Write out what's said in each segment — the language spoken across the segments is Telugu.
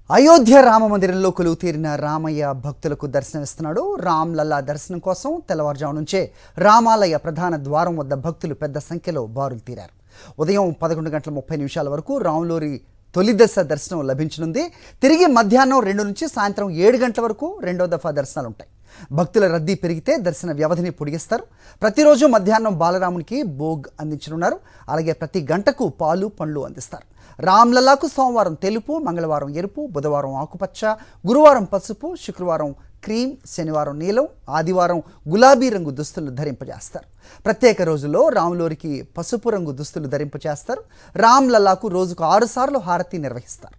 అయోధ్య రామ మందిరంలో కొలువు తీరిన రామయ్య భక్తులకు దర్శనమిస్తున్నాడు రామ్ లల్లా దర్శనం కోసం తెల్లవారుజాము నుంచే రామాలయ ప్రధాన ద్వారం వద్ద భక్తులు పెద్ద సంఖ్యలో బారులు తీరారు ఉదయం పదకొండు గంటల ముప్పై నిమిషాల వరకు రాములూరి తొలి దశ దర్శనం లభించనుంది తిరిగి మధ్యాహ్నం రెండు నుంచి సాయంత్రం ఏడు గంటల వరకు రెండో దఫా దర్శనాలు ఉంటాయి భక్తుల రద్దీ పెరిగితే దర్శన వ్యవధిని పొడిగిస్తారు ప్రతిరోజు మధ్యాహ్నం బాలరామునికి భోగ్ అందించనున్నారు అలాగే ప్రతి గంటకు పాలు పండ్లు అందిస్తారు రామ్లల్లాకు సోమవారం తెలుపు మంగళవారం ఎరుపు బుధవారం ఆకుపచ్చ గురువారం పసుపు శుక్రవారం క్రీమ్ శనివారం నీలం ఆదివారం గులాబీ రంగు దుస్తులు ధరింపజేస్తారు ప్రత్యేక రోజుల్లో రాములోరికి పసుపు రంగు దుస్తులు ధరింపజేస్తారు రామ్ లల్లాకు రోజుకు ఆరుసార్లు హారతి నిర్వహిస్తారు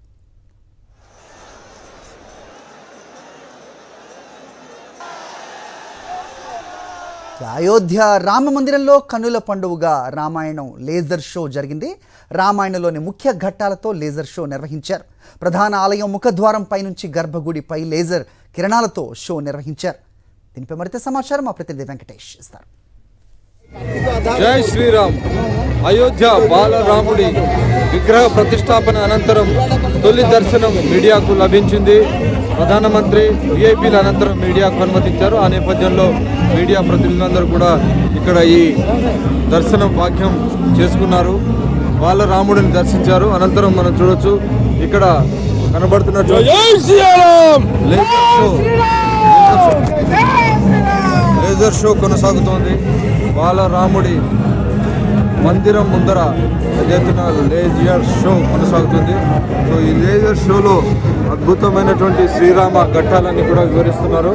అయోధ్య రామ మందిరంలో కన్నుల పండుగగా రామాయణం లేజర్ షో జరిగింది రామాయణంలోని ముఖ్య ఘట్టాలతో లేజర్ షో నిర్వహించారు ప్రధాన ఆలయం ముఖద్వారం పైనుంచి గర్భగుడిపై లేజర్ కిరణాలతో షో నిర్వహించారు దీనిపై మరింత సమాచారం మా ప్రతినిధి వెంకటేష్ ఇస్తారు జై శ్రీరామ్ అయోధ్య బాలరాముడి విగ్రహ ప్రతిష్టాపన అనంతరం తొలి దర్శనం మీడియాకు లభించింది ప్రధానమంత్రి విఐపీల అనంతరం మీడియాకు అనుమతించారు ఆ నేపథ్యంలో మీడియా ప్రతినిధులందరూ కూడా ఇక్కడ ఈ దర్శనం భాగ్యం చేసుకున్నారు బాలరాముడిని దర్శించారు అనంతరం మనం చూడొచ్చు ఇక్కడ కనబడుతున్నట్టు లేజర్ షో లేజర్ షో కొనసాగుతోంది బాలరాముడి మందిరం ముందర ఎత్తున లేజర్ షో కొనసాగుతుంది సో ఈ లేజర్ షోలో అద్భుతమైనటువంటి శ్రీరామ ఘట్టాలన్నీ కూడా వివరిస్తున్నారు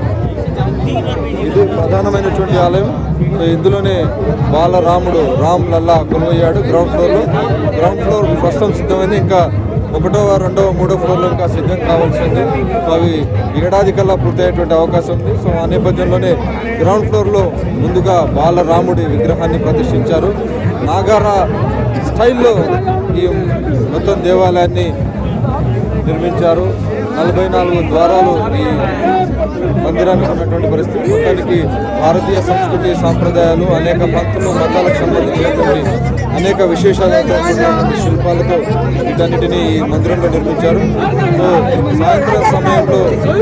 ఇది ప్రధానమైనటువంటి ఆలయం సో ఇందులోనే బాలరాముడు రామ్ లల్లా కొలువయ్యాడు గ్రౌండ్ ఫ్లోర్లో గ్రౌండ్ ఫ్లోర్ ప్రస్తుతం సిద్ధమైంది ఇంకా ఒకటవ రెండవ మూడో ఫ్లోర్లో ఇంకా సిద్ధం కావాల్సి ఉంది సో అవి ఏడాది కల్లా పూర్తయ్యేటువంటి అవకాశం ఉంది సో ఆ నేపథ్యంలోనే గ్రౌండ్ ఫ్లోర్లో ముందుగా బాలరాముడి విగ్రహాన్ని ప్రతిష్ఠించారు నాగార స్టైల్లో ఈ మొత్తం దేవాలయాన్ని నిర్మించారు నలభై నాలుగు ద్వారాలు ఈ మందిరానికి ఉన్నటువంటి పరిస్థితి మొత్తానికి భారతీయ సంస్కృతి సాంప్రదాయాలు అనేక పంతులు మతాలకు సంబంధించినటువంటి అనేక విశేషాలతో కూడినటువంటి శిల్పాలతో వీటన్నిటిని ఈ మందిరంలో నిర్మించారు సో సాయంత్రం సమయంలో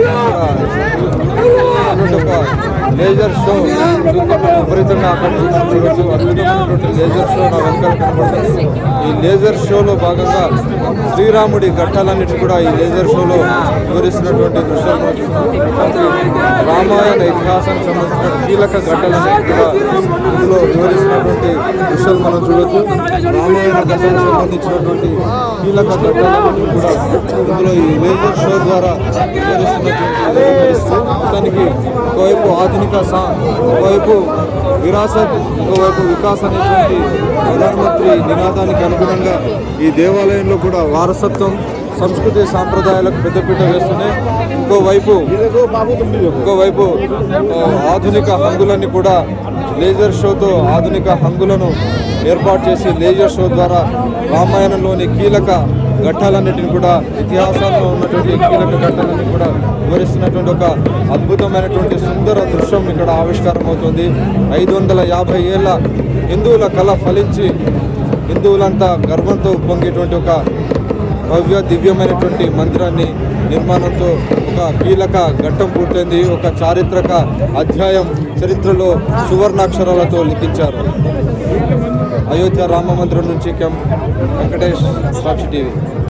ఇక్కడ ఒక లేజర్ షో విపరీతంగా ఆకర్షించడం చూడొచ్చు అద్భుతమైనటువంటి లేజర్ షో నా వెనకాల కనబడుతుంది ఈ లేజర్ షోలో భాగంగా శ్రీరాముడి ఘట్టాలన్నిటి కూడా ఈ లేజర్ షోలో వివరిస్తున్నటువంటి దృశ్యాలు మనం చూస్తున్నాం. రామాయణ ఇతిహాసానికి సంబంధించిన కీలక ఘట్టాలన్నిటి కూడా ఇందులో వివరిస్తున్నటువంటి దృశ్యాలు మనం చూడొచ్చు రామాయణ ఘట్టాలకు సంబంధించినటువంటి కీలక ఘట్టాలన్నిటి కూడా ఇందులో ఈ లేజర్ షో ద్వారా వివరిస్తున్నటువంటి పరిస్థితి. మొత్తానికి ఒకవైపు ఆధునిక సా ఒకవైపు విరాసత్ ఇంకోవైపు వికాస్ అనేటువంటి ప్రధానమంత్రి నినాదానికి అనుగుణంగా ఈ దేవాలయంలో కూడా వారసత్వం సంస్కృతి సాంప్రదాయాలకు పెద్దపీట వేస్తున్నాయి ఇంకోవైపు ఇంకోవైపు ఆ, ఆధునిక హంగులన్నీ కూడా లేజర్ షోతో ఆధునిక హంగులను ఏర్పాటు చేసి లేజర్ షో ద్వారా రామాయణంలోని కీలక ఘట్టాలన్నిటిని కూడా ఇతిహాసాల్లో ఉన్నటువంటి కీలక ఘట్టాలన్నీ కూడా వివరిస్తున్నటువంటి ఒక అద్భుతమైనటువంటి సుందర దృశ్యం ఇక్కడ ఆవిష్కారం అవుతుంది ఐదు వందల యాభై ఏళ్ళ హిందువుల కళ ఫలించి హిందువులంతా గర్వంతో ఉప్పొంగేటువంటి ఒక భవ్య దివ్యమైనటువంటి మందిరాన్ని నిర్మాణంతో ఒక కీలక ఘట్టం పూర్తయింది ఒక చారిత్రక అధ్యాయం చరిత్రలో సువర్ణాక్షరాలతో లిఖించారు అయోధ్య రామ మందిరం నుంచి కెం వెంకటేష్ సాక్షి టీవీ